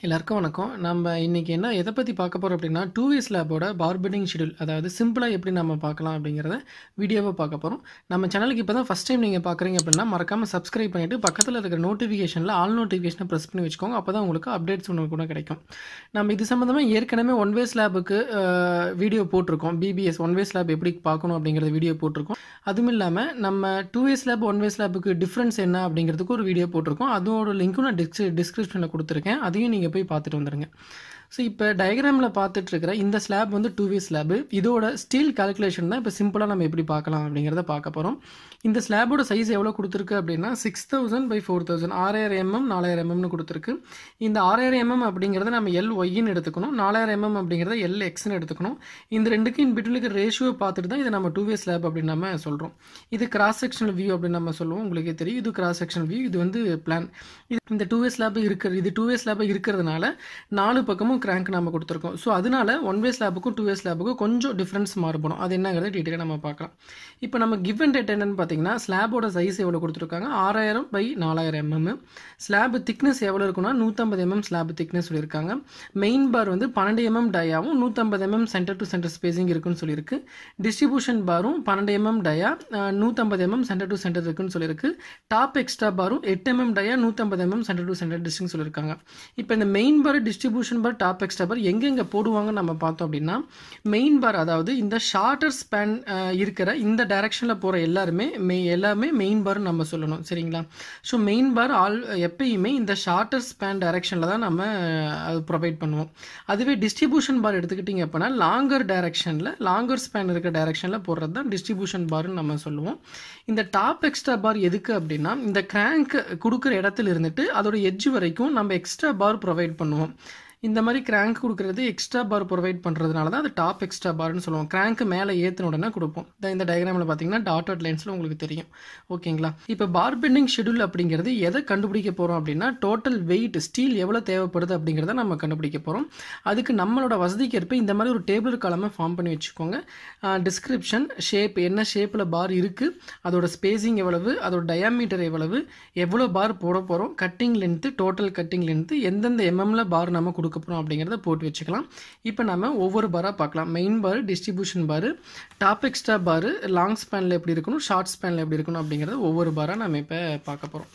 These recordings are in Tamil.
எல்லாருக்கும் வணக்கம். நம்ம இன்னைக்கு என்ன எத பத்தி பார்க்க போறோம் அப்படின்னா, 2 வே ஸ்லாப்போட பார் பெண்டிங் ஷெட்யூல் அதாவது சிம்பிளா எப்படி நம்ம பார்க்கலாம் அப்படிங்கிறத வீடியோவா பார்க்க போறோம். நம்ம சேனலுக்கு இப்போ தான் ஃபர்ஸ்ட் டைம் நீங்க பார்க்குறீங்க அப்படின்னா, மறக்காம சப்ஸ்கிரைப் பண்ணிட்டு பக்கத்துல இருக்கிற நோட்டிஃபிகேஷன்ல ஆல் நோட்டிஃபிகேஷன பிரஸ் பண்ணி வச்சுக்கோங்க. அப்பதான் உங்களுக்கு அப்டேட்ஸ் உடனுக்குடன் கிடைக்கும். நம்ம இது சம்மந்தமா ஏற்கனவே ஒன் வே ஸ்லாப்புக்கு அ வீடியோ போட்டிருக்கோம். பிபிஎஸ் ஒன் வே ஸ்லாப் எப்படி பார்க்கணும் அப்படிங்கிறத வீடியோ போட்டிருக்கோம். அதுவும் இல்லாம நம்ம 2 வே ஸ்லாப், ஒன் வே ஸ்லாப்புக்கு டிஃபரன்ஸ் என்ன அப்படிங்கிறதுக்கு ஒரு வீடியோ போட்டிருக்கோம். அதோட லிங்க்கும் நான் டிஸ்க் டிஸ்கிரிப்ஷன்ல குடுத்துருக்கேன். அதையும் நீங்க போய் பார்த்துட்டு வந்துருங்க. ஸோ இப்போ டயகிராம்ல பார்த்துட்டு இருக்கிற இந்த ஸ்லாப் வந்து 2 வே ஸ்லாப். இதோட ஸ்டீல் கால்குலேஷன் தான் இப்போ சிம்பிளா நம்ம எப்படி பார்க்கலாம் அப்படிங்கிறத பார்க்க போறோம். இந்த ஸ்லாபோட சைஸ் எவ்வளோ குடுத்துருக்கு அப்படின்னா 6000 பை 4000 6000 எம்எம் 4000 எம்எம்னு குடுத்துருக்கு. இந்த 6000 எம்எம் அப்படிங்கிறத நம்ம எல்ஒய்ன்னு எடுத்துக்கணும். 4000 எம்எம் அப்படிங்கிறத எல்எக்ஸ்ன்னு எடுத்துக்கணும். இந்த ரெண்டுக்கும் இன் பிட்வீன் இருக்கிற ரேஷியோ பார்த்துட்டு தான் இதை நம்ம 2 வே ஸ்லாப் அப்படின்னு நம்ம சொல்றோம். இது கிராஸ் செக்ஷனல் வியூ அப்படின்னு நம்ம சொல்லுவோம். உங்களுக்கே தெரியும். இது கிராஸ் செக்ஷனல் வியூ. இது வந்து பிளான். இந்த 2 வே ஸ்லாப் இருக்கிற இது 2 வே ஸ்லாப் இருக்கிறதுனால நாலு பக்கமும் கிராங்க் நம்ம கொடுத்துருக்கோம். ஸோ அதனால ஒன் வே ஸ்லாப்புக்கும் 2 வே ஸ்லாப்புக்கும் கொஞ்சம் டிஃபரன்ஸ் மாறுபடும். அது என்னங்கிறத டீட்டெயிலாக நம்ம பார்க்கலாம். இப்போ நம்ம கிவ் அண்ட் டேட் என்னன்னு பார்த்தீங்கன்னா, ஸ்லாபோட சைஸ் எவ்வளோ கொடுத்துருக்காங்க 6000 பை 4000 எம்எம். ஸ்லாப் திக்னஸ் எவ்வளோ இருக்குன்னா 150 எம்எம் ஸ்லாப் திக்னஸ் சொல்லியிருக்காங்க. மெயின் பார் வந்து 12 எம்எம் டயாவும் 150 MM centre to centre spacing இருக்குன்னு சொல்லியிருக்கு. டிஸ்ட்ரிபியூஷன் பாரும் 12 MM dia 150 MM centre to centre இருக்குன்னு சொல்லியிருக்கு. டாப் எக்ஸ்ட்ரா பாரும் 8 MM dia 150 MM centre to centre டிஸ்டிங் சொல்லியிருக்காங்க. இப்போ இந்த main bar, distribution bar, top extra bar எங்கெங்க போடுவாங்கன்னு நம்ம பார்த்தோம் அப்படின்னா, மெயின் பார் அதாவது இந்த ஷார்ட்டர் ஸ்பேன் இருக்கிற இந்த டைரக்ஷனில் போகிற எல்லாருமே மெ எல்லாமே மெயின் பார்னு நம்ம சொல்லணும். சரிங்களா? ஸோ மெயின் பார் ஆல் எப்பயுமே இந்த ஷார்ட்டர் ஸ்பேன் டைரக்ஷனில் தான் நம்ம அது ப்ரொவைட் பண்ணுவோம். அதுவே டிஸ்ட்ரிபியூஷன் பார் எடுத்துக்கிட்டிங்க அப்படின்னா, லாங்கர் டைரக்ஷனில் லாங்கர் ஸ்பேன் இருக்கிற டைரக்ஷனில் போடுறது தான் டிஸ்ட்ரிபியூஷன் பார்னு நம்ம சொல்லுவோம். இந்த டாப் எக்ஸ்ட்ரா பார் எதுக்கு அப்படின்னா, இந்த கிராங்க் கொடுக்குற இடத்துல இருந்துட்டு அதோட எட்ஜ் வரைக்கும் நம்ம எக்ஸ்ட்ரா பார் ப்ரொவைட் பண்ணுவோம். இந்த மாதிரி கிராங்க் கொடுக்குறது எக்ஸ்ட்ரா பார் ப்ரொவைட் பண்ணுறதுனால தான் அது டாப் எக்ஸ்ட்ரா பார்னு சொல்லுவோம். கிராங்க் மேலே ஏற்றின உடனே கொடுப்போம். இந்த டயக்ராமில் பார்த்தீங்கன்னா டாட்டட் லைன்ஸில் உங்களுக்கு தெரியும். ஓகேங்களா? இப்போ பார் பெண்டிங் ஷெட்யூல் அப்படிங்கிறது எதை கண்டுபிடிக்க போகிறோம் அப்படின்னா, டோட்டல் வெயிட் ஸ்டீல் எவ்வளோ தேவைப்படுது அப்படிங்கிறத நம்ம கண்டுபிடிக்க போகிறோம். அதுக்கு நம்மளோட வசதிக்கு ஏற்ப இந்த மாதிரி ஒரு டேபிள் காலமை ஃபார்ம் பண்ணி வச்சுக்கோங்க. டிஸ்கிரிப்ஷன், ஷேப் என்ன ஷேப்பில் பார் இருக்குது, அதோட ஸ்பேசிங் எவ்வளவு, அதோட டயாமீட்டர் எவ்வளவு, எவ்வளோ பார் போட போகிறோம், cutting length, total cutting length, எந்தெந்த எம்எம்ல பார் நம்ம கொடுக்க போகிறோம் அப்படிங்கிறத போட்டு வச்சுக்கலாம். இப்போ நம்ம ஒவ்வொரு பாராக பார்க்கலாம். Main bar, distribution bar, top extra bar, long ஸ்பேனில் எப்படி இருக்கணும், ஷார்ட் ஸ்பேனில் எப்படி இருக்கணும் அப்படிங்கிறத ஒவ்வொரு பாராக நம்ம இப்போ பார்க்க போகிறோம்.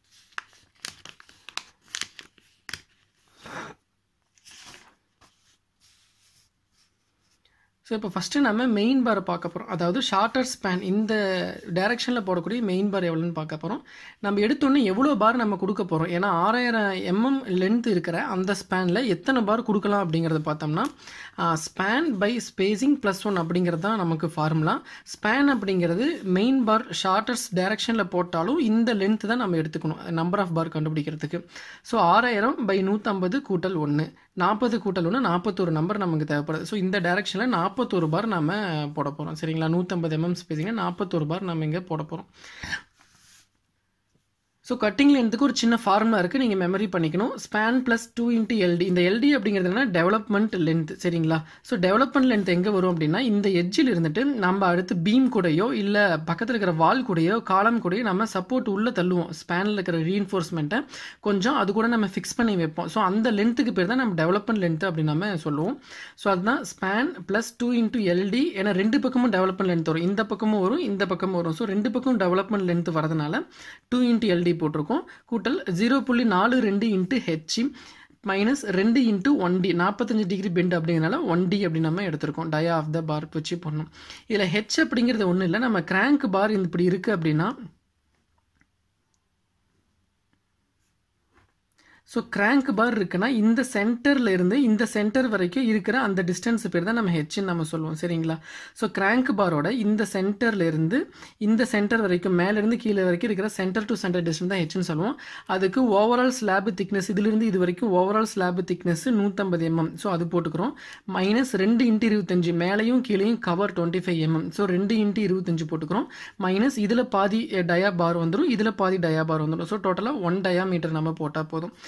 ஸோ இப்போ ஃபஸ்ட்டு நம்ம மெயின் பாரை பார்க்க போகிறோம். அதாவது ஷார்ட்டர் ஸ்பேன் இந்த டைரக்ஷனில் போடக்கூடிய மெயின் பார் எவ்வளோன்னு பார்க்க போகிறோம். நம்ம எடுத்தோன்னே எவ்வளோ பார் நம்ம கொடுக்க போகிறோம். ஏன்னா 6000 எம்எம் லென்த் இருக்கிற அந்த ஸ்பேனில் எத்தனை பார் கொடுக்கலாம் அப்படிங்கிறத பார்த்தோம்னா, span by spacing plus one அப்படிங்கிறது தான் நமக்கு ஃபார்முலா. ஸ்பேன் அப்படிங்கிறது மெயின் பார் ஷார்ட்டர்ஸ் டைரக்ஷனில் போட்டாலும் இந்த லென்த் தான் நம்ம எடுத்துக்கணும். நம்பர் ஆஃப் பார் கண்டுபிடிக்கிறதுக்கு. ஸோ 6000 பை 150 கூட்டல் 1 40 கூட்டல் 1 41 நம்பர் நமக்கு தேவைப்படுது. ஸோ இந்த டைரக்ஷனில் 41 பார் நம்ம போட போகிறோம். சரிங்களா? 150 எம்எம் ஸ்பேசிங்கில் 41 பார் நம்ம இங்கே போட போகிறோம். ஸோ கட்டிங் லென்த்துக்கு ஒரு சின்ன ஃபார்முலா இருக்குது. நீங்கள் மெமரி பண்ணிக்கணும். Span plus 2 into LD. இந்த எல்டி அப்படிங்கிறது என்னன்னா டெவலப்மெண்ட் லென்த். சரிங்களா? ஸோ டெவலப்மெண்ட் லென்த் எங்கே வரும் அப்படின்னா, இந்த எட்ஜில் இருந்துட்டு நம்ம அடுத்து பீம் கூடயோ இல்லை பக்கத்தில் இருக்கிற வால் கூடயோ காலம் கூடயோ நம்ம சப்போர்ட் உள்ளே தள்ளுவோம். ஸ்பேனில் இருக்கிற ரீஎன்ஃபோர்ஸ்மெண்ட்டை கொஞ்சம் அது கூட நம்ம ஃபிக்ஸ் பண்ணி வைப்போம். ஸோ அந்த லென்த்துக்கு பேர் தான் நம்ம டெவலப்மெண்ட் லென்த் அப்படின்னு நம்ம சொல்லுவோம். ஸோ அதுதான் ஸ்பேன் ப்ளஸ் 2 இன்ட்டு எல்டி. ஏன்னா ரெண்டு பக்கமும் டெவலப்மெண்ட் லென்த் வரும். இந்த பக்கமும் வரும், இந்த பக்கமும் வரும். ஸோ ரெண்டு பக்கம் டெவலப்மெண்ட் லென்த் வரதுனால 2 இன்ட்டு எல்டி போட்டிருக்கோம். கூட்டல் 0.42 இன்ட்டு ஹெச் மைனஸ் 2 இன்ட்டு 1டி 45 டிகிரி பெண்ட் அப்படிங்கிறனால 1டி அப்படின்னு நம்ம எடுத்திருக்கோம். டயா ஆஃப் த பார் வச்சு பண்ணணும். இதில் ஹெச் அப்படிங்கிறது ஒன்றும் இல்லை. நம்ம கிராங்க் பார் இப்படி இருக்குது அப்படின்னா ஸோ கிராங்க் பார் இருக்குன்னா இந்த சென்டரில் இருந்து இந்த சென்டர் வரைக்கும் இருக்கிற அந்த டிஸ்டன்ஸ் பேர் தான் நம்ம ஹெச்ன்னு நம்ம சொல்லுவோம். சரிங்களா? ஸோ கிராங்க் பாரோட இந்த சென்டரில் இருந்து இந்த சென்டர் வரைக்கும் மேலேருந்து கீழே வரைக்கும் இருக்கிற சென்டர் டு சென்டர் டிஸ்டன்ஸ் தான் ஹெச்னு சொல்லுவோம். அதுக்கு ஓவரால் ஸ்லாப் திக்னஸ் இதிலிருந்து இது வரைக்கும் overall slab thickness 150 MM. So அது போட்டுக்கிறோம். மைனஸ் 2 இன்ட்டு 25 மேலேயும் கீழேயும் கவர் 25 எம்எம். ஸோ 2 இன்ட்டு 25 போட்டுக்கிறோம். மைனஸ் இதில் பாதி டயா பார் வந்துடும். இதில் பாதி டயா பார் வந்துடும். ஸோ டோட்டலாக ஒன் டயா மீட்டர் நம்ம போட்டால் போதும்.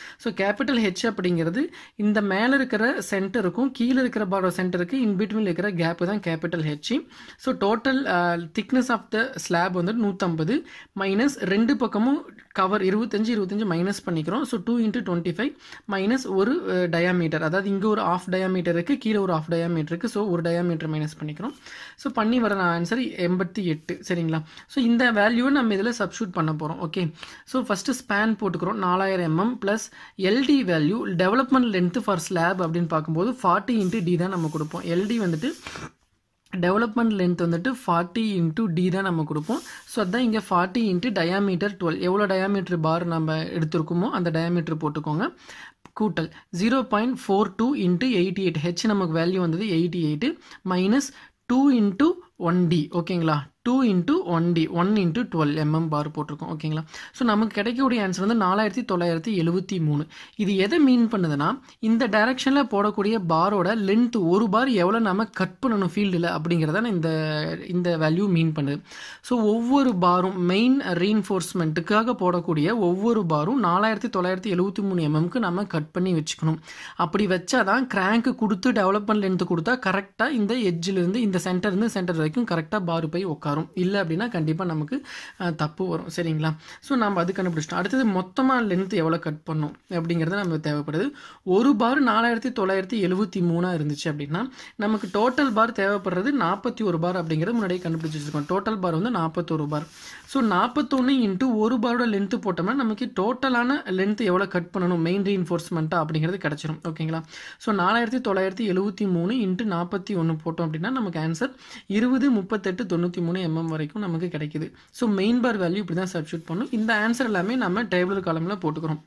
ஸோ கேபிட்டல் ஹெச் அப்படிங்கிறது இந்த மேலே இருக்கிற சென்டருக்கும் கீழே இருக்கிற பாரோட சென்டருக்கு இன் பிட்வீன் இருக்கிற கேப்பு தான் capital H so total thickness of the slab வந்து நூற்றம்பது மைனஸ் ரெண்டு பக்கமும் கவர் இருபத்தஞ்சு இருபத்தஞ்சு மைனஸ் பண்ணிக்கிறோம் so two into twenty five minus ஒரு டயாமீட்டர் அதாவது இங்கே ஒரு ஆஃப் டயாமீட்டர் இருக்குது கீழே ஒரு ஆஃப் டயாமீட்டர் இருக்குது ஸோ ஒரு டயாமீட்டர் மைனஸ் பண்ணிக்கிறோம் ஸோ பண்ணி வர ஆன்சர் எண்பத்தி எட்டு சரிங்களா ஸோ இந்த வேல்யூவை நம்ம இதில் சப்ஸ்டியூட் பண்ண போகிறோம் ஓகே ஸோ ஃபஸ்ட்டு ஸ்பேன் போட்டுக்கிறோம் நாலாயிரம் MM plus LD value development length for slab அப்படின்னு பார்க்கும்போது ஃபார்ட்டி இன்ட்டு டி தான் நம்ம கொடுப்போம் எல்டி வந்துட்டு டெவலப்மெண்ட் லென்த் வந்துட்டு ஃபார்ட்டி இன்ட்டு டி தான் நம்ம கொடுப்போம் ஸோ அதான் இங்கே ஃபார்ட்டி இன்ட்டு டயாமீட்டர் டுவெல் எவ்வளோ டயாமீட்டர் பார் நம்ம எடுத்திருக்கோமோ அந்த டயாமீட்டர் போட்டுக்கோங்க கூட்டல் zero point four two into eighty eight H நமக்கு வேல்யூ வந்தது eighty eight minus two into one D ஓகேங்களா two into one D one into twelve MM bar போட்டிருக்கோம் ஓகேங்களா ஸோ நமக்கு கிடைக்கக்கூடிய ஆன்சர் வந்து நாலாயிரத்தி தொள்ளாயிரத்தி எழுபத்தி மூணு இது எதை மீன் பண்ணுதுன்னா இந்த டைரக்ஷனில் போடக்கூடிய பாரோட லென்த் ஒரு பார் எவ்வளோ நம்ம கட் பண்ணணும் ஃபீல்டில் அப்படிங்கிறத இந்த இந்த வேல்யூ மீன் பண்ணுது ஸோ ஒவ்வொரு பாரும் மெயின் ரீன்ஃபோர்ஸ்மெண்ட்டுக்காக போடக்கூடிய ஒவ்வொரு பாரும் நாலாயிரத்தி தொள்ளாயிரத்தி எழுபத்தி மூணு எம்எம்க்கு நம்ம கட் பண்ணி வச்சுக்கணும் அப்படி வச்சா தான் கிராங்க்கு கொடுத்து டெவலப்மெண்ட் லென்த்து கொடுத்தா கரெக்டாக இந்த எட்ஜிலிருந்து இந்த சென்டர்லேருந்து சென்டர் வரைக்கும் கரெக்டாக பார் போய் உட்காரும் இல்லை அப்படின்னா கண்டிப்பாக நமக்கு அஹ், தப்பு வரும் சரிங்களா ஸோ நம்ம அது கண்டுபிடிச்சிட்டோம் அடுத்தது மொத்தமாக லென்த் எவ்வளோ கட் பண்ணும் அப்படிங்கிறது நமக்கு தேவைப்படுது ஒரு பார் நாலாயிரத்தி தொள்ளாயிரத்தி எழுபத்தி மூணாக இருந்துச்சு அப்படின்னா நமக்கு டோட்டல் பார் தேவைப்படுறது நாற்பத்தி ஒரு பார் அப்படிங்கிறது முன்னாடியே கண்டுபிடிச்சி வச்சிருக்கோம் டோட்டல் பார் வந்து நாற்பத்தொரு பார் ஸோ நாற்பத்தொன்று இன்ட்டு ஒரு பாரோட லென்த்து போட்டோம்னா நமக்கு டோட்டலான லென்த் எவ்வளோ கட் பண்ணணும் மெயின் ரீஎன்ஃபோர்ஸ்மெண்ட்டாக அப்படிங்கிறது கிடச்சிரும் ஓகேங்களா ஸோ நாலாயிரத்தி தொள்ளாயிரத்தி எழுபத்தி மூணு இன்ட்டு நாற்பத்தி ஒன்று போட்டோம் அப்படின்னா நமக்கு ஆன்சர் இருபது முப்பத்தெட்டு தொண்ணூற்றி மூணு எம்எம் வரைக்கும் நமக்கு கிடைக்குது ஸோ மெயின் பார் வேல்யூ இப்படி தான் சப்ஸ்டியூட் பண்ணும் இந்த ஆன்சர் எல்லாமே நம்ம டேபிள் காலமில் போட்டுக்கிறோம்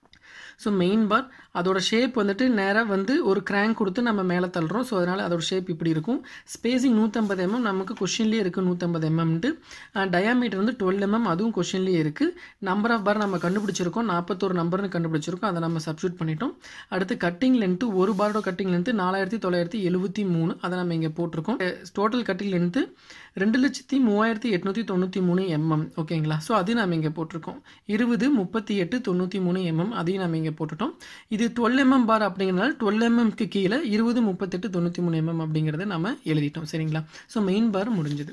ஸோ மெயின் பார் அதோட ஷேப் வந்துட்டு நேராக வந்து ஒரு கிராங்க் கொடுத்து நம்ம மேலே தள்ளுறோம் ஸோ அதனால் அதோட ஷேப் இப்படி இருக்கும் ஸ்பேசிங் நூற்றம்பது எம்எம் நமக்கு கொஷின்லேயே இருக்குது நூற்றம்பது எம்எம்ட்டு டயாமீட்டர் வந்து டுவெல் எம்எம் அதுவும் கொஷின்லேயே இருக்குது நம்பர் ஆஃப் பார் நம்ம கண்டுபிடிச்சிருக்கோம் நாற்பத்தோரு நம்பர்னு கண்டுபிடிச்சிருக்கோம் அதை நம்ம சப்ஸ்டியூட் பண்ணிட்டோம் அடுத்து கட்டிங் லென்த்து ஒரு பாரோட கட்டிங் லென்த்து நாலாயிரத்தி தொள்ளாயிரத்தி எழுபத்தி மூணு அதை நம்ம இங்கே போட்டிருக்கோம் டோட்டல் கட்டிங் லென்த்து ரெண்டு லட்சத்தி மூவாயிரத்தி எட்நூற்றி தொண்ணூற்றி மூணு எம்எம் ஓகேங்களா ஸோ அது நம்ம இங்கே போட்டிருக்கோம் இருபது முப்பத்தி எட்டு தொண்ணூற்றி மூணு எம்எம் அதையும் நம்ம இங்கே போட்டுட்டோம் இது டுவெல் எம்எம் பார் அப்படிங்கிறனால டுவெல் எம்எம்க்கு கீழே இருபது முப்பத்தெட்டு தொண்ணூற்றி மூணு எம்எம் அப்படிங்கிறத நம்ம எழுதிட்டோம் சரிங்களா ஸோ மெயின் பார் முடிஞ்சது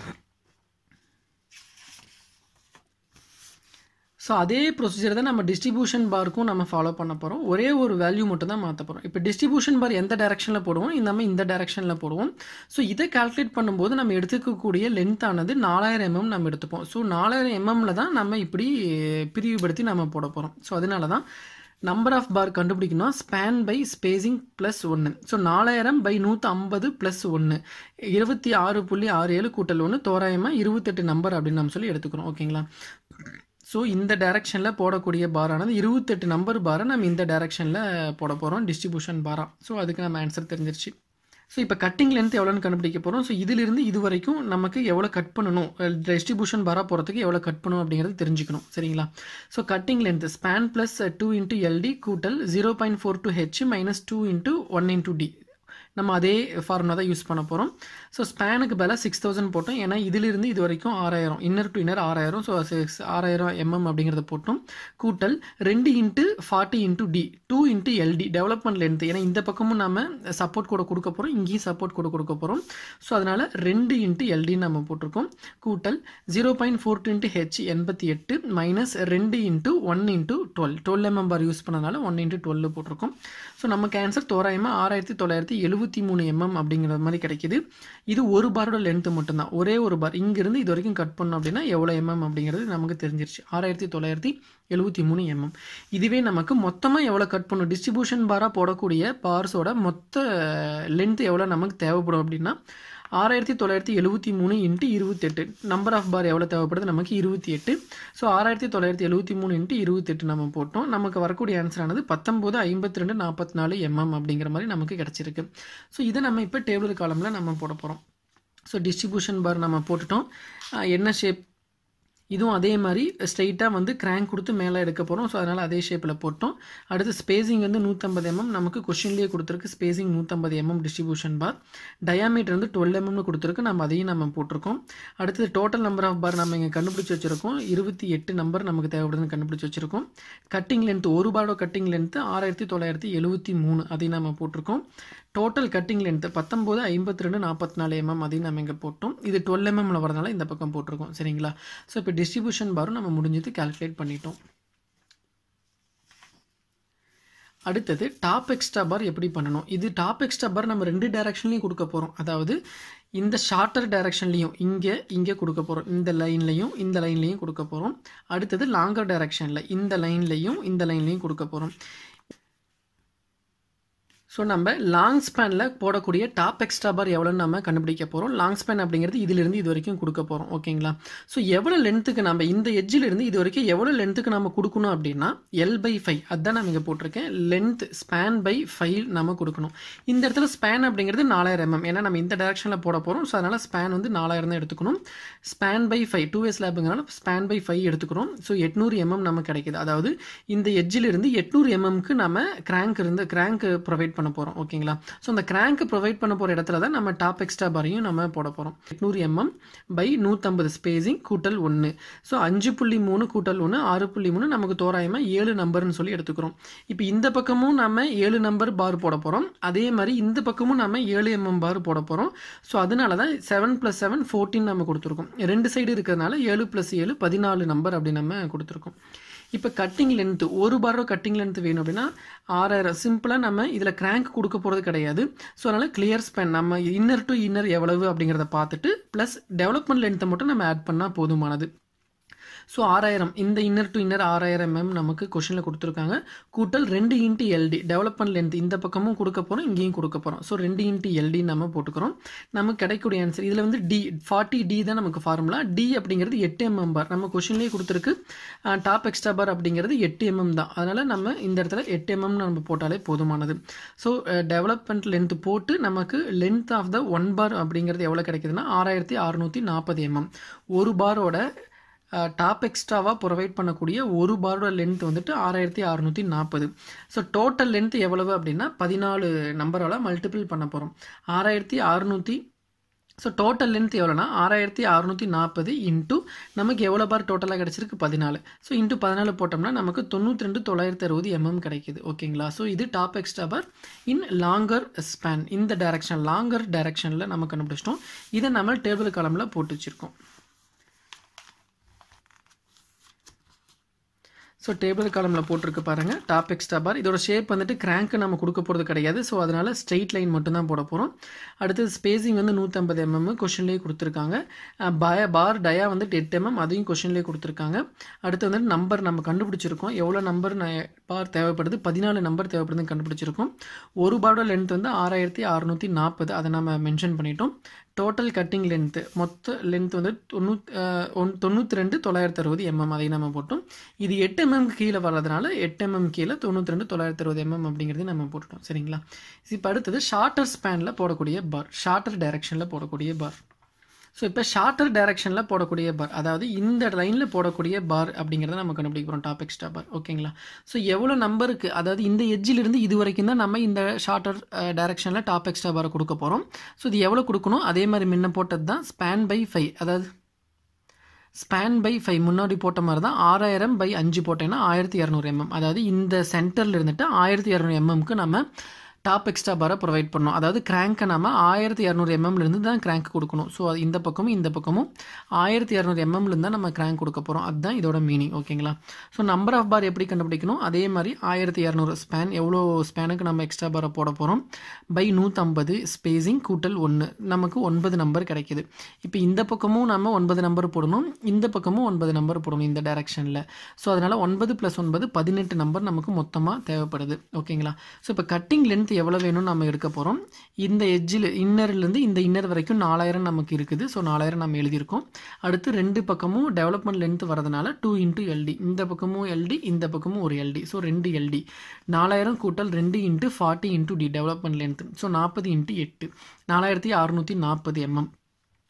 ஸோ அதே ப்ரொசீஜர் தான் நம்ம டிஸ்ட்ரிபியூஷன் பார்க்கும் நம்ம ஃபாலோ பண்ண போகிறோம் ஒரே ஒரு வேல்யூ மட்டும் தான் மாற்ற போகிறோம் இப்போ டிஸ்ட்ரிபியூஷன் பார் எந்த டேரக்ஷனில் போடுவோம் நம்ம இந்த டேரக்ஷனில் போடுவோம் ஸோ இதை கால்குலேட் பண்ணும்போது நம்ம எடுத்துக்கக்கூடிய லென்த் ஆனது நாலாயிரம் எம்எம் நம்ம எடுத்துப்போம் ஸோ நாலாயிரம் எம்எம்ல தான் நம்ம இப்படி பிரிவுபடுத்தி நம்ம போட போகிறோம் ஸோ அதனால தான் நம்பர் ஆஃப் பார் கண்டுபிடிக்கணும் ஸ்பேன் பை ஸ்பேசிங் ப்ளஸ் ஒன்று ஸோ நாலாயிரம் பை நூற்றி ஐம்பது ப்ளஸ் ஒன்று இருபத்தி ஆறு புள்ளி ஆறு ஏழு கூட்டல் ஒன்று தோராயமாக இருபத்தெட்டு நம்பர் அப்படின்னு நம்ம சொல்லி எடுத்துக்கிறோம் ஓகேங்களா ஸோ இந்த டைரக்ஷனில் போடக்கூடிய பாரானது இருபத்தெட்டு நம்பர் பாரை நம்ம இந்த டைரக்ஷனில் போட போகிறோம் டிஸ்ட்ரிபியூஷன் பாரா ஸோ அதுக்கு நம்ம ஆன்சர் தெரிஞ்சிருச்சு ஸோ இப்போ கட்டிங் லென்த் எவ்வளோன்னு கண்டுபிடிக்க போகிறோம் ஸோ இதிலிருந்து இது வரைக்கும் நமக்கு எவ்வளோ கட் பண்ணணும் டிஸ்ட்ரிபியூஷன் பாரா போகிறதுக்கு எவ்வளோ கட் பண்ணணும் அப்படிங்கிறது தெரிஞ்சுக்கணும் சரிங்களா so cutting length span plus two into LD கூட்டல் zero point four two H minus two into one into D நம்ம அதே ஃபார்முலா தான் யூஸ் பண்ண போகிறோம் ஸோ ஸ்பேனுக்கு பதிலாக சிக்ஸ் தௌசண்ட் போட்டோம் ஏன்னா இதிலிருந்து இது வரைக்கும் ஆறாயிரம் இன்னர் டு இன்னர் ஆறாயிரம் ஸோ சிக்ஸ் ஆறாயிரம் எம்எம் அப்படிங்கிறத போட்டோம் கூட்டல் ரெண்டு into forty into D two into LD development length ஏன்னா இந்த பக்கமும் நம்ம சப்போர்ட் கூட கொடுக்க போகிறோம் இங்கேயும் சப்போர்ட் கூட கொடுக்க போகிறோம் ஸோ அதனால் ரெண்டு இன்ட்டு எல்டின்னு நம்ம போட்டிருக்கோம் கூட்டல் zero point four two into H எண்பத்தி எட்டு மைனஸ் ரெண்டு into one into twelve twelve MM bar use பண்ணனால ஒன் இன்ட்டு டுவெல் போட்டிருக்கோம் ஸோ நமக்கு ஆன்சர் தோராயமாக ஆறாயிரத்தி தொள்ளாயிரத்தி எழுபத்தி மூணு எம்எம் அப்படிங்கிற மாதிரி கிடைக்குது இது ஒரு பாரோட லென்த்து மட்டும்தான் ஒரே ஒரு பார் இங்கிருந்து இது வரைக்கும் கட் பண்ணோம் அப்படின்னா எவ்வளோ எம்எம் அப்படிங்கிறது நமக்கு தெரிஞ்சிருச்சு ஆறாயிரத்தி தொள்ளாயிரத்தி எழுபத்தி மூணு எம்எம் இதுவே நமக்கு மொத்தமாக எவ்வளோ கட் பண்ணும் டிஸ்ட்ரிபியூஷன் பாராக போடக்கூடிய பார்ஸோட மொத்த லென்த் எவ்வளோ நமக்கு தேவைப்படும் அப்படின்னா ஆறாயிரத்தி தொள்ளாயிரத்தி எழுபத்தி மூணு இன்ட்டு இருபத்தெட்டு நம்பர் ஆஃப் பார் எவ்வளோ தேவைப்படுது நமக்கு இருபத்தி எட்டு ஸோ ஆறாயிரத்தி தொள்ளாயிரத்தி எழுபத்தி மூணு இன்ட்டு இருபத்தெட்டு நம்ம போட்டோம் நமக்கு வரக்கூடிய ஆன்சர் ஆனது பத்தொம்போது ஐம்பத்தி ரெண்டு நாற்பத்தி நாலு எம்எம் அப்படிங்கிற மாதிரி நமக்கு கிடச்சிருக்கு ஸோ இதை நம்ம இப்போ டேபிள் காலமில் நம்ம போட போகிறோம் ஸோ டிஸ்ட்ரிபியூஷன் பார் நம்ம போட்டுட்டோம் அஹ் என்ன ஷேப் இதுவும் அதே மாதிரி ஸ்ட்ரைட்டாக வந்து கிராங்க் கொடுத்து மேலே எடுக்க போகிறோம் ஸோ அதனால் அதே ஷேப்பில் போட்டோம் அடுத்து ஸ்பேசிங் வந்து நூற்றம்பது எம்எம் நமக்கு கொஷின்லேயே கொடுத்துருக்கு ஸ்பேசிங் நூற்றம்பது எம்எம் டிஸ்ட்ரிபியூஷன் பார் டயாமீட்டர் வந்து டுவெல் எம்எம்னு கொடுத்துருக்கு நம்ம அதையும் நம்ம போட்டிருக்கோம் அடுத்தது டோட்டல் நம்பர் ஆஃப் பார் நம்ம இங்கே கண்டுபிடிச்சி வச்சுருக்கோம் இருபத்தி எட்டு நம்பர் நமக்கு தேவைப்படுதுன்னு கண்டுபிடிச்சி வச்சுருக்கோம் கட்டிங் லென்த் ஒரு பாரோட கட்டிங் லென்த்து ஆறாயிரத்தி தொள்ளாயிரத்தி எழுபத்தி மூணு அதையும் நம்ம போட்டிருக்கோம் டோட்டல் கட்டிங் லென்த்து பத்தொம்போது ஐம்பத்தி ரெண்டு நாற்பத்தி நாலு எம்எம் அதையும் நம்ம இங்கே போட்டோம் இது டுவெல் எம்எம்ல வரதுனால இந்த பக்கம் போட்டிருக்கோம் சரிங்களா ஸோ இப்போ டிஸ்ட்ரிபியூஷன் பாரும் நம்ம முடிஞ்சது கால்குலேட் பண்ணிட்டோம் அடுத்தது டாப் எக்ஸ்ட்ரா பார் எப்படி பண்ணணும் இது டாப் எக்ஸ்ட்ரா பார் நம்ம ரெண்டு டைரக்ஷன்லையும் கொடுக்க போகிறோம் அதாவது இந்த ஷார்ட்டர் டைரக்ஷன்லையும் இங்கே இங்கே கொடுக்க போகிறோம் இந்த லைன்லையும் இந்த லைன்லையும் கொடுக்க போகிறோம் அடுத்தது லாங்கர் டைரக்ஷனில் இந்த லைன்லையும் இந்த லைன்லையும் கொடுக்க போகிறோம் ஸோ நம்ம லாங் ஸ்பேனில் போடக்கூடிய டாப் எக்ஸ்ட்ரா பார் எவ்வளோன்னு நம்ம கண்டுபிடிக்க போகிறோம் லாங் ஸ்பேன் அப்படிங்கிறது இதிலிருந்து இது வரைக்கும் கொடுக்க போகிறோம் ஓகேங்களா ஸோ எவ்வளோ லென்த்துக்கு நம்ம இந்த எட்ஜிலிருந்து இது வரைக்கும் எவ்வளோ லென்த்துக்கு நம்ம கொடுக்கணும் அப்படின்னா எல் பை ஃபைவ் அதுதான் நான் இங்கே போட்டிருக்கேன் லென்த் ஸ்பேன் பை ஃபைவ் நம்ம கொடுக்கணும் இந்த இடத்துல ஸ்பேன் அப்படிங்கிறது நாலாயிரம் எம்எம் ஏன்னா நம்ம இந்த டேரக்ஷனில் போட போகிறோம் ஸோ அதனால் ஸ்பேன் வந்து நாலாயிரம் தான் எடுத்துக்கணும் span by five two S லேபுங்கிறனால ஸ்பேன் பை ஃபைவ் எடுத்துக்கிறோம் ஸோ எட்நூறு எம்எம் நமக்கு கிடைக்குது அதாவது இந்த எட்ஜிலிருந்து எட்நூறு எம்எம்க்கு நம்ம கிராங்க் இருந்து கிராங்க் ப்ரொவைட் பண்ண போகிறோம் ஓகேங்களா ஸோ அந்த கிராங்க் ப்ரொவைட் பண்ண போகிற இடத்துல தான் நம்ம டாப் எக்ஸ்ட்ரா பாரையும் நம்ம போட போகிறோம் எட்நூறு எம்எம் பை நூற்றம்பது ஸ்பேசிங் கூட்டல் ஒன்று ஸோ அஞ்சு புள்ளி மூணு கூட்டல் ஒன்று ஆறு புள்ளி மூணு நமக்கு தோராயமாக ஏழு நம்பர்னு சொல்லி எடுத்துக்கிறோம் இப்போ இந்த பக்கமும் நம்ம ஏழு நம்பர் பார் போட போகிறோம் அதே மாதிரி இந்த பக்கமும் நம்ம ஏழு எம்எம் பார் போட போகிறோம் ஸோ அதனால தான் செவன் ப்ளஸ் செவன் ஃபோர்டீன் நம்ம கொடுத்துருக்கோம் ரெண்டு சைடு இருக்கிறதுனால ஏழு ப்ளஸ் ஏழு பதினாலு நம்பர் அப்படி நம்ம கொடுத்துருக்கோம் இப்போ கட்டிங் லென்த்து ஒரு பாரோ கட்டிங் லென்த் வேணும் அப்படின்னா ஆறாயிரம் சிம்பிளாக நம்ம இதில் கிராங்க் கொடுக்க போகிறது கிடையாது ஸோ அதனால் கிளியர் ஸ்பேன் நம்ம இன்னர் டு இன்னர் எவ்வளவு அப்படிங்கிறத பார்த்துட்டு ப்ளஸ் டெவலப்மெண்ட் லென்த்தை மட்டும் நம்ம ஆட் பண்ணால் போதுமானது ஸோ ஆறாயிரம் இந்த இன்னர் டு இன்னர் ஆறாயிரம் எம் நமக்கு கொஷனில் கொடுத்துருக்காங்க கூட்டல் ரெண்டு இன்ட்டு எல்டி டெவலப்மெண்ட் லென்த் இந்த பக்கமும் கொடுக்க போகிறோம் இங்கேயும் கொடுக்க போகிறோம் ஸோ ரெண்டு இன்ட்டு எல்டி நம்ம போட்டுக்கிறோம் நமக்கு கிடைக்கக்கூடிய ஆன்சர் இதில் வந்து டி ஃபார்ட்டி டி தான் நமக்கு ஃபார்முலா டி அப்படிங்கிறது எட்டு எம்எம் பார் நம்ம கொஷின்லேயே கொடுத்துருக்கு டாப் எக்ஸ்ட்ரா பார் அப்படிங்கிறது எட்டு எம்எம் தான் அதனால் நம்ம இந்த இடத்துல எட்டு எம்எம் நம்ம போட்டாலே போதுமானது ஸோ டெவலப்மெண்ட் லென்த் போட்டு நமக்கு length of the one bar அப்படிங்கிறது எவ்வளோ கிடைக்குதுன்னா ஆறாயிரத்தி அறுநூற்றி நாற்பது எம்எம் ஒரு பாரோட டாப் எக்ஸ்ட்ராவாக ப்ரொவைட் பண்ணக்கூடிய ஒரு பாரோட லென்த் வந்துட்டு ஆறாயிரத்தி அறநூற்றி நாற்பது ஸோ டோட்டல் லென்த் எவ்வளவு அப்படின்னா பதினாலு நம்பரால் மல்டிபிள் பண்ண போகிறோம் ஆறாயிரத்தி அறநூற்றி ஸோ டோட்டல் லென்த் எவ்வளோனா ஆறாயிரத்தி அறநூற்றி நாற்பது இன்ட்டு நமக்கு எவ்வளோ பார் டோட்டலாக கிடச்சிருக்கு பதினாலு ஸோ இன்ட்டு பதினாலு போட்டோம்னா நமக்கு தொண்ணூற்றி ரெண்டு தொள்ளாயிரத்தி அறுபது எம்எம் கிடைக்குது ஓகேங்களா ஸோ இது top extra bar in longer span இந்த டைரக்ஷன் லாங்கர் டைரக்ஷனில் நம்ம கண்டுபிடிச்சிட்டோம் இதை நம்ம டேபிள் காலமில் போட்டு வச்சுருக்கோம் ஸோ டேபிள் காலமில் போட்டிருக்கு பாருங்கள் டாப் எக்ஸ்ட்ரா பார் இதோட ஷேப் வந்துட்டு கிராங்க்கு நம்ம கொடுக்க போகிறது கிடையாது ஸோ அதனால் ஸ்ட்ரெயிட் லைன் மட்டும்தான் போட போகிறோம் அடுத்தது ஸ்பேசிங் வந்து நூற்றம்பது எம்எம் கொஷின்லேயே கொடுத்துருக்காங்க பய பார் டயா வந்துட்டு எட்டு எம்எம் அதையும் கொஷின்லேயே கொடுத்துருக்காங்க அடுத்து வந்துட்டு நம்பர் நம்ம கண்டுபிடிச்சிருக்கோம் எவ்வளோ நம்பர் பார் தேவைப்படுது பதினாலு நம்பர் தேவைப்படுதுன்னு கண்டுபிடிச்சிருக்கோம் ஒரு பாரோட லென்த் வந்து ஆறாயிரத்தி அறநூற்றி நாற்பது அதை நம்ம மென்ஷன் பண்ணிட்டோம் டோட்டல் கட்டிங் லென்த்து மொத்த லென்த் வந்து தொண்ணூத் ஒன் தொண்ணூற்றி ரெண்டு தொள்ளாயிரத்தி அறுபது எம்எம் அதையும் நம்ம போட்டோம் இது எட்டு எம்எம் கீழே வர்றதுனால எட்டு எம்எம் கீழே தொண்ணூற்றி ரெண்டு தொள்ளாயிரத்தி அறுபது எம்எம் அப்படிங்கிறதையும் நம்ம போட்டுட்டோம் சரிங்களா இப்போ அடுத்தது ஷார்ட்டர் ஸ்பேனில் போடக்கூடிய பார் ஷார்ட்டர் டைரக்ஷனில் போடக்கூடிய பார் ஸோ இப்போ ஷார்ட்டர் டைரக்ஷனில் போடக்கூடிய பார் அதாவது இந்த லைனில் போடக்கூடிய பார் அப்படிங்கிறத நம்ம கண்டுபிடிக்க போகிறோம் டாப் எக்ஸ்ட்ரா பார் ஓகேங்களா ஸோ எவ்வளோ நம்பருக்கு அதாவது இந்த எஜ்ஜிலிருந்து இது வரைக்கும் தான் நம்ம இந்த ஷார்ட்டர் டைரக்ஷனில் டாப் எக்ஸ்ட்ரா பாரை கொடுக்க போகிறோம் ஸோ இது எவ்வளோ கொடுக்கணும் அதே மாதிரி முன்ன போட்டது தான் ஸ்பேன் பை ஃபைவ் அதாவது ஸ்பேன் பை ஃபைவ் முன்னாடி போட்ட மாதிரி தான் ஆறாயிரம் பை அஞ்சு போட்டேன்னா ஆயிரத்தி இரநூறு எம்எம் அதாவது இந்த சென்டரில் இருந்துட்டு ஆயிரத்தி இரநூறு எம்எம்க்கு நம்ம டாப் எக்ஸ்ட்ரா பாரை ப்ரொவைட் பண்ணணும் அதாவது கிராங்கை நம்ம ஆயிரத்தி இரநூறு எம்எம்லேருந்து தான் கிராங்க் கொடுக்கணும் ஸோ அது இந்த பக்கமும் இந்த பக்கமும் ஆயிரத்தி இரநூறு எம்எம்லேருந்து தான் நம்ம கிராங்க் கொடுக்க போகிறோம் அதுதான் இதோட மீனிங் ஓகேங்களா ஸோ நம்பர் ஆஃப் பார் எப்படி கண்டுபிடிக்கணும் அதே மாதிரி ஆயிரத்தி இரநூறு ஸ்பேன் எவ்வளோ ஸ்பேனுக்கு நம்ம எக்ஸ்ட்ரா பாரை போட போகிறோம் பை நூற்றம்பது ஸ்பேசிங் கூட்டல் ஒன்று நமக்கு ஒன்பது நம்பர் கிடைக்கிது இப்போ இந்த பக்கமும் நம்ம ஒன்பது நம்பர் போடணும் இந்த பக்கமும் ஒன்பது நம்பர் போடணும் இந்த டைரக்ஷனில் ஸோ அதனால் ஒன்பது ப்ளஸ் ஒன்பது பதினெட்டு நம்பர் நமக்கு மொத்தமாக தேவைப்படுது ஓகேங்களா ஸோ இப்போ கட்டிங் லென்த் எவ்வளோ வேணும்னு நம்ம எடுக்க போகிறோம் இந்த எட்ஜில் இன்னர்லேருந்து இந்த இன்னர் வரைக்கும் நாலாயிரம் நமக்கு இருக்குது ஸோ நாலாயிரம் நம்ம எழுதியிருக்கோம் அடுத்து ரெண்டு பக்கமும் டெவலப்மெண்ட் லென்த் வரதுனால டூ இன்ட்டு எல்டி இந்த பக்கமும் எல்டி இந்த பக்கமும் ஒரு எல்டி ஸோ ரெண்டு எல்டி நாலாயிரம் கூட்டல் ரெண்டு into forty into D development length so நாற்பது இன்ட்டு எட்டு நாலாயிரத்தி அறுநூற்றி நாற்பது எம்எம்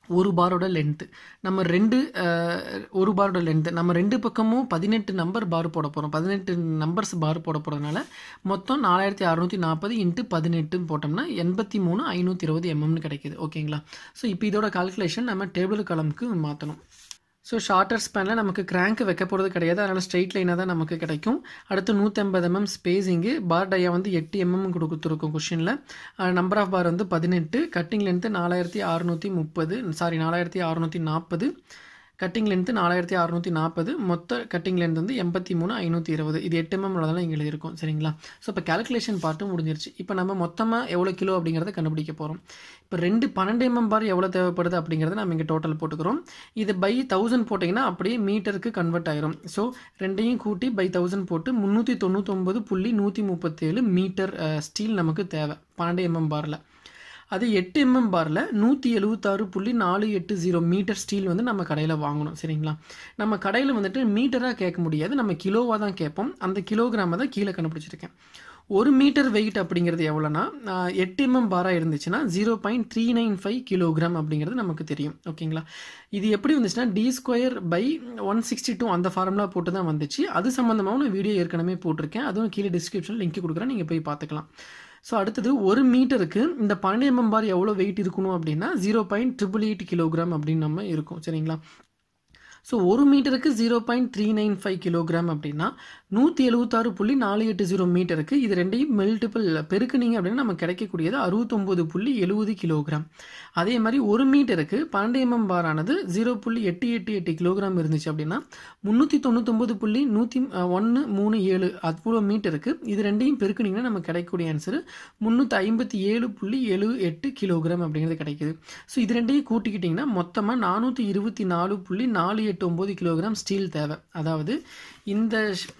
ஒரு பாரோட லென்த்து நம்ம ரெண்டு அஹ், ஒரு பாரோட லென்த்து நம்ம ரெண்டு பக்கமும் பதினெட்டு நம்பர் பார் போட போகிறோம் பதினெட்டு நம்பர்ஸ் பார் போட போகிறதுனால மொத்தம் நாலாயிரத்தி அறநூற்றி நாற்பது இன்ட்டு பதினெட்டுன்னு போட்டோம்னா எண்பத்தி மூணு ஐநூற்றி இருபது எம்எம்னு கிடைக்குது ஓகேங்களா ஸோ இப்போ இதோட கால்குலேஷன் நம்ம டேபிள் காலமுக்கு மாற்றணும் ஸோ ஷார்ட்டர் ஸ்பேனில் நமக்கு கிராங்க் வைக்க போகிறது கிடையாது அதனால் ஸ்ட்ரெயிட் லைனாக தான் நமக்கு கிடைக்கும் அடுத்து நூற்றம்பது எம்எம் ஸ்பேஸிங்கு பார் டையா வந்து எட்டு எம்எம் கொடுத்துருக்கும் கொஷினில் நம்பர் ஆஃப் பார் வந்து பதினெட்டு கட்டிங் லென்த்து நாலாயிரத்தி அறநூற்றி முப்பது சாரி நாலாயிரத்தி அறநூற்றி நாற்பது கட்டிங் லென்த்து நாலாயிரத்தி அறநூற்றி நாற்பது மொத்த கட்டிங் லென்த் வந்து எண்பத்தி மூணு ஐநூற்றி இருபது இது எட்டு எம்எம் உள்ளதெல்லாம் இங்கே எழுதியிருக்கும் சரிங்களா ஸோ இப்போ கேல்குலேஷன் பார்ட்டும் முடிஞ்சிருச்சு இப்போ நம்ம மொத்தமாக எவ்வளோ கிலோ அப்படிங்கிறத கண்டுபிடிக்க போகிறோம் இப்போ ரெண்டு பன்னெண்டு எம்எம் பார் எவ்வளோ தேவைப்படுது அப்படிங்கிறத நம்ம இங்கே டோட்டல் போட்டுக்கிறோம் இது பை தௌசண்ட் போட்டிங்கன்னா அப்படியே மீட்டருக்கு கன்வெர்ட் ஆயிரும் ஸோ ரெண்டையும் கூட்டி பை தௌசண்ட் போட்டு முந்நூற்றி தொண்ணூத்தொம்பது புள்ளி நூற்றி முப்பத்தேழு மீட்டர் ஸ்டீல் நமக்கு தேவை பன்னெண்டு எம்எம் பாரில் அது எட்டு எம்எம் பாரில் நூற்றி எழுபத்தாறு புள்ளி நாலு எட்டு ஜீரோ மீட்டர் ஸ்டீல் வந்து நம்ம கடையில் வாங்கணும் சரிங்களா நம்ம கடையில் வந்துட்டு மீட்டராக கேட்க முடியாது நம்ம கிலோவாக தான் கேட்போம் அந்த கிலோகிராமை தான் கீழே கண்டுபிடிச்சிருக்கேன் ஒரு மீட்டர் வெயிட் அப்படிங்கிறது எவ்வளோனா ஆஹ், எட்டு எம்எம் பாராக இருந்துச்சுன்னா zero point three nine five kilogram அப்படிங்கிறது நமக்கு தெரியும் ஓகேங்களா இது எப்படி வந்துச்சுன்னா D square by one sixty two அந்த ஃபார்முலா போட்டு தான் வந்துச்சு அது சம்மந்தமாக நான் வீடியோ ஏற்கனவே போட்டிருக்கேன் அதுவும் கீழே டிஸ்கிரிப்ஷனில் லிங்க் கொடுக்குறேன் நீங்கள் போய் பார்த்துக்கலாம் ஸோ அடுத்தது ஒரு மீட்டருக்கு இந்த பன்னெண்டு எம்எம் பார் எவ்வளோ வெயிட் இருக்கணும் அப்படின்னா zero point triple eight kilogram அப்படின்னு நம்ம இருக்கும் சரிங்களா ஸோ ஒரு மீட்டருக்கு zero point three nine five kilogram அப்படின்னா நூற்றி எழுபத்தாறு புள்ளி நாலு எட்டு ஜீரோ மீட்டருக்கு இது ரெண்டையும் மல்டிபிள் பெருக்குனீங்க அப்படின்னா நமக்கு கிடைக்கக்கூடியது அறுபத்தொம்போது புள்ளி எழுபது கிலோகிராம் அதே மாதிரி ஒரு மீட்டருக்கு பன்னெண்டு எம்எம் பாரானது ஜீரோ புள்ளி எட்டு எட்டு எட்டு கிலோகிராம் இருந்துச்சு அப்படின்னா முந்நூற்றி தொண்ணூத்தொம்பது புள்ளி நூற்றி ஒன்று மூணு ஏழு அவ்வளோ மீட்டருக்கு இது ரெண்டையும் பெருக்குனீங்கன்னா நமக்கு கிடைக்கக்கூடிய ஆன்சர் முந்நூற்றி ஐம்பத்தி ஏழு புள்ளி எழு எட்டு கிலோகிராம் அப்படிங்கிறது கிடைக்குது ஸோ இது ரெண்டையும் கூட்டிக்கிட்டிங்கன்னா மொத்தமாக நானூற்றி இருபத்தி நாலு புள்ளி நாலு எட்டு ஒம்பது கிலோகிராம் ஸ்டீல் தேவை அதாவது இந்த ஷ்-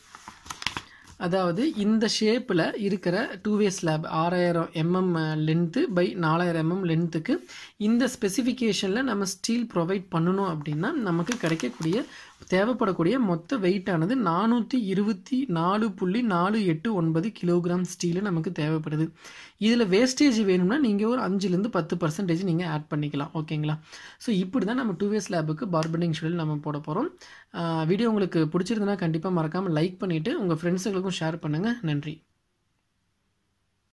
அதாவது இந்த ஷேப்பில் இருக்கிற டூ வே ஸ்லாப் ஆறாயிரம் எம்எம் லென்த்து பை நாலாயிரம் எம்எம் லென்த்துக்கு இந்த ஸ்பெசிஃபிகேஷனில் நம்ம ஸ்டீல் ப்ரொவைட் பண்ணணும் அப்படின்னா நமக்கு கிடைக்கக்கூடிய தேவைப்படக்கூடிய மொத்த வெயிட்டானது நானூற்றி இருபத்தி நாலு புள்ளி நாலு எட்டு ஒன்பது கிலோகிராம் ஸ்டீலு நமக்கு தேவைப்படுது இதில் வேஸ்டேஜ் வேணும்னா நீங்கள் ஒரு அஞ்சுலேருந்து பத்து பர்சன்டேஜ் நீங்கள் ஆட் பண்ணிக்கலாம் ஓகேங்களா ஸோ இப்படி தான் நம்ம டூ வே ஸ்லாபுக்கு பார்பெண்டிங் ஷெடியூல் நம்ம போட போகிறோம் வீடியோ உங்களுக்கு பிடிச்சிருந்தனா கண்டிப்பாக மறக்காமல் லைக் பண்ணிவிட்டு உங்கள் ஃப்ரெண்ட்ஸுங்களுக்கும் ஷேர் பண்ணுங்கள் நன்றி